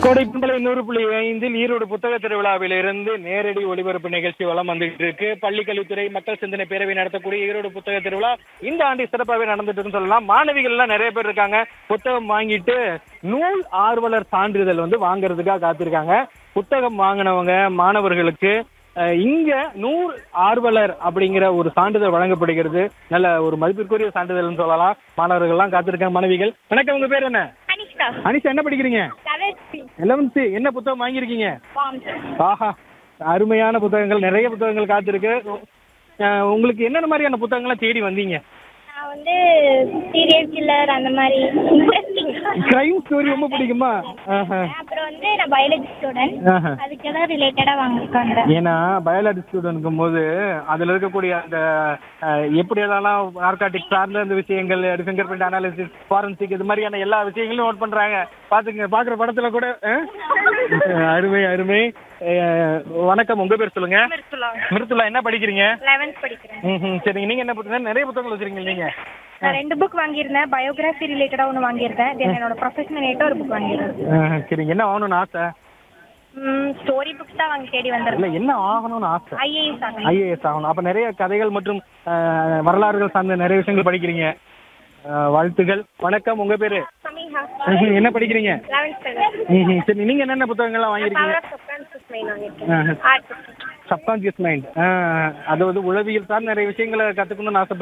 கோடைப்பண்பலை நூறு புள்ளி ஐந்தில் ஈரோடு புத்தக திருவிழாவிலிருந்து நேரடி ஒளிபரப்பு நிகழ்ச்சி வலம் வந்துட்டு இருக்கு பள்ளி கல்வித்துறை மக்கள் சிந்தனை பேரவை நடத்தக்கூடிய ஈரோடு புத்தக திருவிழா இந்த ஆண்டு சிறப்பாகவே நடந்துட்டு இருக்குன்னு சொல்லலாம் மாணவிகள் எல்லாம் நிறைய பேர் இருக்காங்க புத்தகம் வாங்கிட்டு நூல் ஆர்வலர் சான்றிதழ் வந்து வாங்குறதுக்காக காத்திருக்காங்க புத்தகம் வாங்கினவங்க மாணவர்களுக்கு அஹ், இங்க நூல் ஆர்வலர் அப்படிங்கிற ஒரு சான்றிதழ் வழங்கப்படுகிறது நல்ல ஒரு மதிப்பிற்குரிய சான்றிதழ்னு சொல்லலாம் மாணவர்கள்லாம் காத்திருக்காங்க மாணவிகள் வணக்கம் உங்க பேர் என்ன அனிஷ்கா அனிஷா என்ன படிக்கிறீங்க லெவல்த் லெவன்த்து என்ன புத்தகம் வாங்கியிருக்கீங்க ஃபார்ம்ஸ் ஆஹா அருமையான புத்தகங்கள் நிறைய புத்தகங்கள் காத்திருக்கு அஹ் உங்களுக்கு என்னென்ன மாதிரியான புத்தகங்கள்லாம் தேடி வந்தீங்க நான் வந்து சீரியல் கில்லர் அந்த மாதிரி இன்ட்ரெஸ்டிங் கிரைம் ஸ்டோரி ரொம்ப பிடிக்குமா ஆஹா. அப்புறம் வந்து நான் பயாலஜி ஸ்டூடெண்ட் ஆஹா. அதுக்கு ஏதாவது ரிலேட்டடாக வாங்கிருக்காங்க ஏன்னா பயாலஜி ஸ்டூடெண்ட்க்கும் போது அதுல இருக்கக்கூடிய அந்த அஹ், எப்படி எல்லாம் நார்காட்டிக் சார்ந்த அந்த விஷயங்கள் ஃபிங்கர் பிரிண்ட் அனாலிசிஸ் ஃபாரன்சிக் இது மாதிரியான எல்லா விஷயங்களும் நோட் பண்றாங்க பாத்துங்க பாக்குற படத்துல கூட அஹ்? அருமை அருமை அஹ், வணக்கம் உங்க பேர் சொல்லுங்க மிருத்துலா என்ன படிக்கிறீங்க லெவன்த் படிக்கிறேன் ம்ஹும். சரிங்க நீங்க என்ன புத்தகம் நிறைய புத்தகங்கள் வச்சிருக்கீங்க நீங்க நான் ரெண்டு புக் வாங்கியிருந்தேன் பயோகிராஃபி ரிலேட்டடாக ஒன்று வாங்கியிருந்தேன் தென் என்னோட ப்ரொஃபஷனல் ரிலேட்டாக ஒரு புக் வாங்கியிருந்தேன் ஆஹ், சரிங்க என்ன ஆகணும்னு ஆசை ஸ்டோரி புக்ஸ் தான் வாங்கி தேடி இல்ல வந்திருக்கேன் என்ன ஆகணும்னு ஆசை ஐஏஎஸ் ஆகணும் ஐஏஎஸ் ஆகணும் அப்ப நிறைய கதைகள் மற்றும் ஆஹ், வரலாறுகள் சார்ந்த நிறைய விஷயங்கள் படிக்கிறீங்க ஆஹ், வாழ்த்துகள் வணக்கம் உங்க பேரு சமீஹா ம்ஹும். என்ன படிக்கிறீங்க லெவன்த் ஸ்டாண்டர்ட் ம்ஹும். சரி நீங்க என்னென்ன புத்தகங்கள்லாம் வாங்கியிருக்கீங்க பவர் ஆஃப் சப்கான்ஷியஸ் மைண்ட் வாங்கியிருக்கேன் ஆர்ட் புக் சப்கான்சியஸ் மைண்ட் அதாவது உளவியல் சார்ந்த நிறைய விஷயங்களை கத்துக்கணும்னு ஆசைப்படுறீங்க